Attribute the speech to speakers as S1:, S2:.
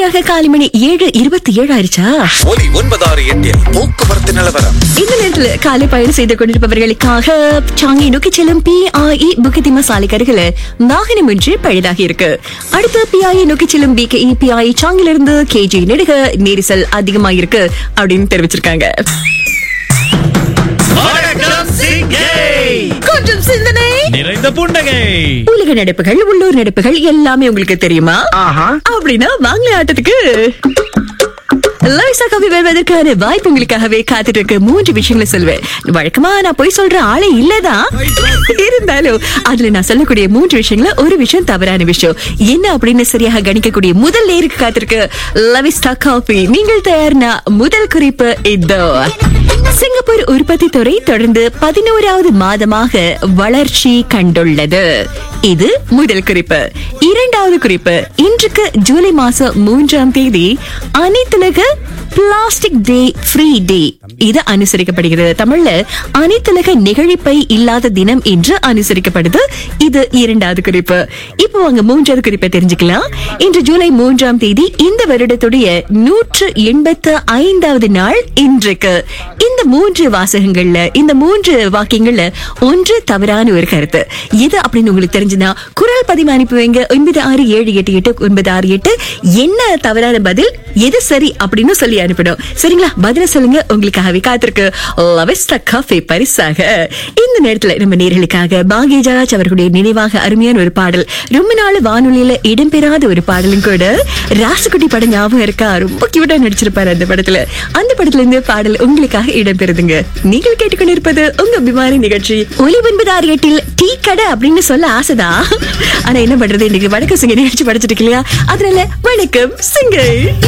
S1: சரியாக காலை மணி ஏழு இருபத்தி ஏழு ஆயிருச்சா
S2: ஒலி ஒன்பதாறு எட்டில் போக்குவரத்து நிலவரம்
S1: இந்த நேரத்துல காலை பயணம் செய்து கொண்டிருப்பவர்களுக்காக சாங்கி நோக்கி செல்லும் பிஐஇ புக்கிதிமா சாலை கருகில வாகனம் ஒன்று பழுதாகி இருக்கு அடுத்து பிஐஇ நோக்கி செல்லும் பிகேஇ பிஐ சாங்கிலிருந்து கேஜி நெடுக நெரிசல் அதிகமா இருக்கு அப்படின்னு தெரிவிச்சிருக்காங்க கொஞ்சம் சிந்தனை
S3: நிறைந்த புன்னகை
S1: உலக நடப்புகள் உள்ளூர் நடப்புகள் எல்லாமே உங்களுக்கு தெரியுமா அப்படின்னா வாங்கல ஆட்டத்துக்கு லைசா காஃபி வருவதற்கான வாய்ப்பு உங்களுக்காகவே காத்துட்டு இருக்கு மூன்று விஷயங்களை சொல்லுவேன் வழக்கமா நான் போய் சொல்ற ஆளே இல்லதான் இருந்தாலும் அதுல நான் சொல்லக்கூடிய மூன்று விஷயங்கள ஒரு விஷயம் தவறான விஷயம் என்ன அப்படின்னு சரியாக கணிக்கக்கூடிய முதல் நேருக்கு காத்திருக்கு லவிஸ்டா காஃபி நீங்கள் தயார்னா முதல் குறிப்பு இதோ சிங்கப்பூர் உற்பத்தி துறை தொடர்ந்து பதினோராவது மாதமாக வளர்ச்சி கண்டுள்ளது இது முதல் குறிப்பு இரண்டாவது குறிப்பு இன்றுக்கு ஜூலை மாசம் மூன்றாம் தேதி அனைத்துலக பிளாஸ்டிக் டே ஃப்ரீ டே இது அனுசரிக்கப்படுகிறது தமிழ்ல அனைத்துலக நெகிழிப்பை இல்லாத தினம் என்று அனுசரிக்கப்படுது இது இரண்டாவது குறிப்பு இப்போ வாங்க மூன்றாவது குறிப்பை தெரிஞ்சுக்கலாம் இன்று ஜூலை மூன்றாம் தேதி இந்த வருடத்துடைய நூற்று எண்பத்து ஐந்தாவது நாள் இன்றைக்கு இந்த மூன்று வாசகங்கள்ல இந்த மூன்று வாக்கியங்கள்ல ஒன்று தவறான ஒரு கருத்து எது அப்படின்னு உங்களுக்கு தெரிஞ்சுன்னா குரல் பதிவு அனுப்பி வைங்க ஒன்பது ஆறு ஏழு எட்டு எட்டு ஒன்பது ஆறு எட்டு என்ன தவறான பதில் எது சரி அப்படின்னு சொல்லி அனுப்பிடும் சரிங்களா பதில சொல்லுங்க உங்களுக்காகவே காத்திருக்கு லவெஸ்டா காஃபே பரிசாக இந்த நேரத்துல நம்ம நேர்களுக்காக பாகியஜாஜ் அவர்களுடைய நினைவாக அருமையான ஒரு பாடல் ரொம்ப நாள் வானொலியில இடம்பெறாத ஒரு பாடலும் கூட ராசுக்குட்டி படம் ஞாபகம் இருக்கா ரொம்ப கியூட்டா நடிச்சிருப்பாரு அந்த படத்துல அந்த படத்துல இருந்து பாடல் உங்களுக்காக இடம்பெறுதுங்க நீங்கள் கேட்டுக்கொண்டிருப்பது உங்க அபிமான நிகழ்ச்சி ஒலி ஒன்பது ஆறு எட்டில் டீ கடை அப்படின்னு சொல்ல ஆசைதான் ஆனா என்ன பண்றது இன்னைக்கு வணக்கம் சிங்க நிகழ்ச்சி படிச்சிட்டு இல்லையா அதனால வணக்கம் சிங்கை